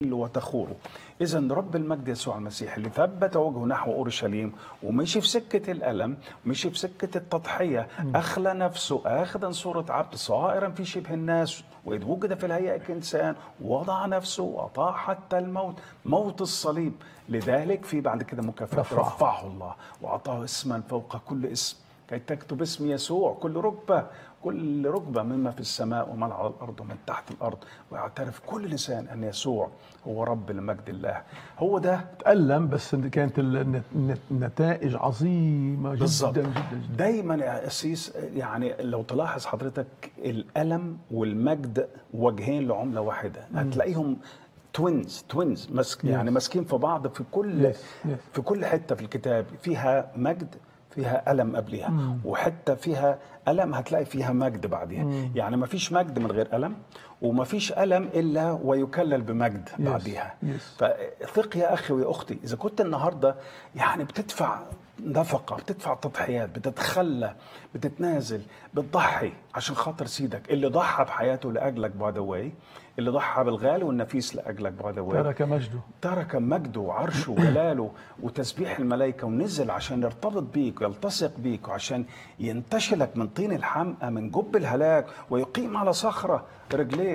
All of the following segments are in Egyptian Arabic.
وتخوره إذا رب المجد يسوع المسيح اللي ثبت وجهه نحو أورشليم ومشي في سكة الألم مشي في سكة التضحية أخلى نفسه أخذا صورة عبد صائرا في شبه الناس وإذ وجد في الهيئة كإنسان وضع نفسه وأطاع حتى الموت موت الصليب لذلك في بعد كده مكافأة رفعه. رفعه الله وأعطاه اسما فوق كل اسم كي تكتب اسم يسوع كل ركبة كل ركبة مما في السماء وما على الأرض ومن تحت الأرض ويعترف كل لسان أن يسوع هو رب لمجد الله هو ده تألم بس إن كانت الن- الن- النتائج عظيمة جدا بالظبط جدا جدا دايما يا أسيس يعني لو تلاحظ حضرتك الألم والمجد وجهين لعملة واحدة هتلاقيهم توينز توينز مسك يعني ماسكين في بعض في كل Yes, yes. في كل حته في الكتاب فيها مجد فيها ألم قبلها وحتة فيها ألم هتلاقي فيها مجد بعدها يعني ما فيش مجد من غير ألم وما فيش ألم إلا ويكلل بمجد Yes, بعدها yes. فثق يا أخي ويا أختي إذا كنت النهاردة يعني بتدفع نفقة بتدفع تضحيات بتتخلى بتتنازل بتضحي عشان خاطر سيدك اللي ضحى بحياته لأجلك باي ذا واي اللي ضحى بالغالي والنفيس لأجلك باي ذا واي ترك مجده ترك مجده وعرشه وجلاله وتسبيح الملائكة ونزل عشان يرتبط بيك ويلتصق بيك وعشان ينتشلك من طين الحمقى من جب الهلاك ويقيم على صخرة رجليك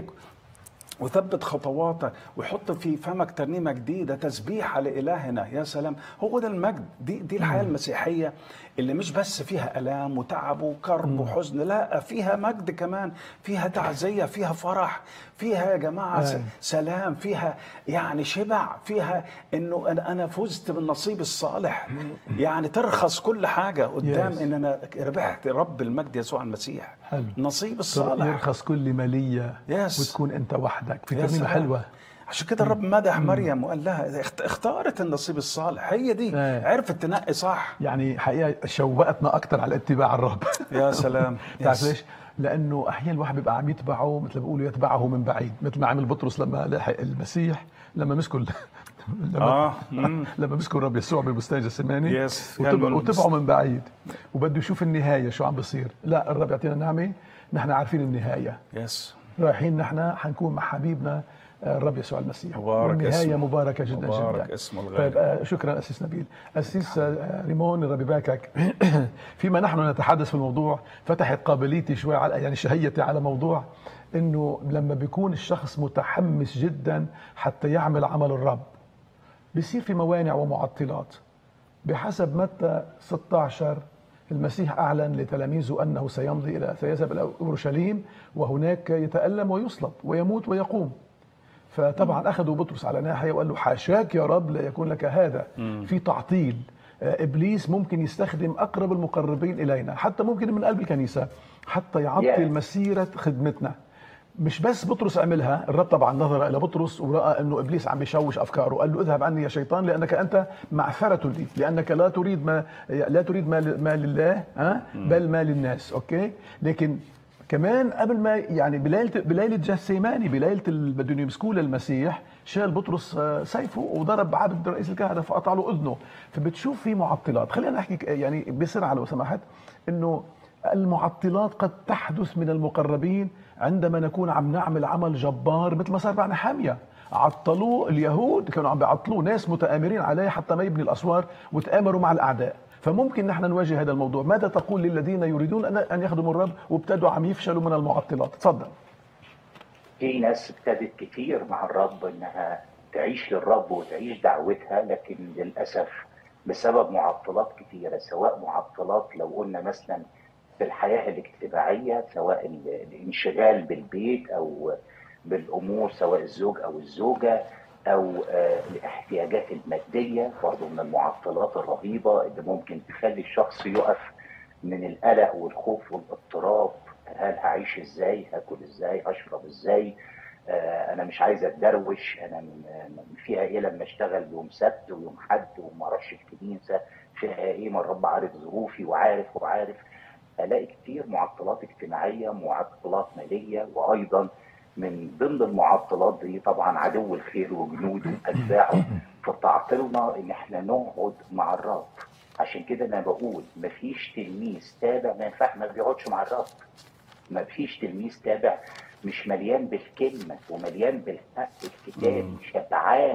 وثبت خطواتك ويحط في فمك ترنيمه جديده تسبيحه لالهنا يا سلام هو ده المجد دي دي الحياه المسيحيه اللي مش بس فيها الام وتعب وكرب وحزن لا فيها مجد كمان فيها تعزيه فيها فرح فيها يا جماعه س- أيوة. سلام فيها يعني شبع فيها انه انا انا فزت بالنصيب الصالح يعني ترخص كل حاجه قدام Yes. ان انا ربحت رب المجد يسوع المسيح حلو. نصيب الصالح يرخص كل مالية Yes. وتكون أنت وحدك في يا ترنيمة سلام. حلوة عشان كده الرب مدح مريم وقال لها اخت- اختارت النصيب الصالح هي دي إيه. عرفت تنقي صح يعني حقيقة شوقتنا أكثر على اتباع الرب يا سلام تعرف يس. ليش؟ لأنه أحيانا الواحد بيبقى عم يتبعه مثل ما بيقولوا يتبعه من بعيد مثل ما عمل بطرس لما لحق المسيح لما مسكوا ال- لما اه مم. لما مسكوا الرب يسوع ببستان جسماني Yes. وتبع كان- وتبعوا من بعيد وبده يشوف النهايه شو عم بصير لا الرب يعطينا نعمه نحن عارفين النهايه يس رايحين نحن حنكون مع حبيبنا آه، الرب يسوع المسيح مبارك والنهايه اسمه. مباركه جدا مبارك جدا اسمه الغالي. طيب آه، شكرا اسيس نبيل اسيس آه، ريمون الرب يباركك فيما نحن نتحدث في الموضوع فتحت قابليتي شوي على يعني شهيتي على موضوع انه لما بيكون الشخص متحمس جدا حتى يعمل عمل الرب بيصير في موانع ومعطلات بحسب متى 16 المسيح أعلن لتلاميذه أنه سيمضي إلى سيذهب إلى أورشليم وهناك يتألم ويصلب ويموت ويقوم فطبعا أخذوا بطرس على ناحية وقال له حاشاك يا رب لا يكون لك هذا في تعطيل آه، إبليس ممكن يستخدم أقرب المقربين إلينا حتى ممكن من قلب الكنيسة حتى يعطل Yeah. مسيرة خدمتنا مش بس بطرس عملها الرب طبعا نظر الى بطرس وراى انه ابليس عم بيشوش افكاره قال له اذهب عني يا شيطان لانك انت معثره لي لانك لا تريد ما لا تريد ما, ما لله ها بل ما للناس اوكي لكن كمان قبل ما يعني بليله بليله جثيماني بليله ال- بدهم يمسكوه للمسيح شال بطرس آه، سيفه وضرب عبد رئيس الكهنه فقطع له اذنه فبتشوف في معطلات خلينا نحكي ك- يعني بسرعه لو سمحت انه المعطلات قد تحدث من المقربين عندما نكون عم نعمل عمل جبار مثل ما صار مع نحامية عطلوه اليهود كانوا عم بيعطلوه ناس متآمرين عليه حتى ما يبني الأسوار وتآمروا مع الأعداء فممكن نحن نواجه هذا الموضوع ماذا تقول للذين يريدون أن- أن يخدموا الرب وابتدوا عم يفشلوا من المعطلات تفضل في ناس ابتدت كتير مع الرب انها تعيش للرب وتعيش دعوتها لكن للاسف بسبب معطلات كتيره سواء معطلات لو قلنا مثلا في الحياه الاجتماعيه سواء ال- الانشغال بالبيت او بالامور سواء الزوج او الزوجه او آه، الاحتياجات الماديه برضه من المعطلات الرهيبه اللي ممكن تخلي الشخص يقف من القلق والخوف والاضطراب هل هعيش ازاي هاكل ازاي هشرب ازاي آه انا مش عايز اتدروش انا م- م- فيها ايه لما اشتغل يوم سبت ويوم حد وما اروحش الكنيسه فيها ايه ما الرب عارف ظروفي وعارف وعارف الاقي كتير معطلات اجتماعيه معطلات ماليه وايضا من ضمن المعطلات دي طبعا عدو الخير وجنوده واتباعه فتعطلنا ان احنا نقعد مع الرب عشان كده انا بقول مفيش تلميذ تابع ما ينفع ما بيقعدش مع الرب ما فيش تلميذ تابع مش مليان بالكلمه ومليان بالحق الكتابي شبعان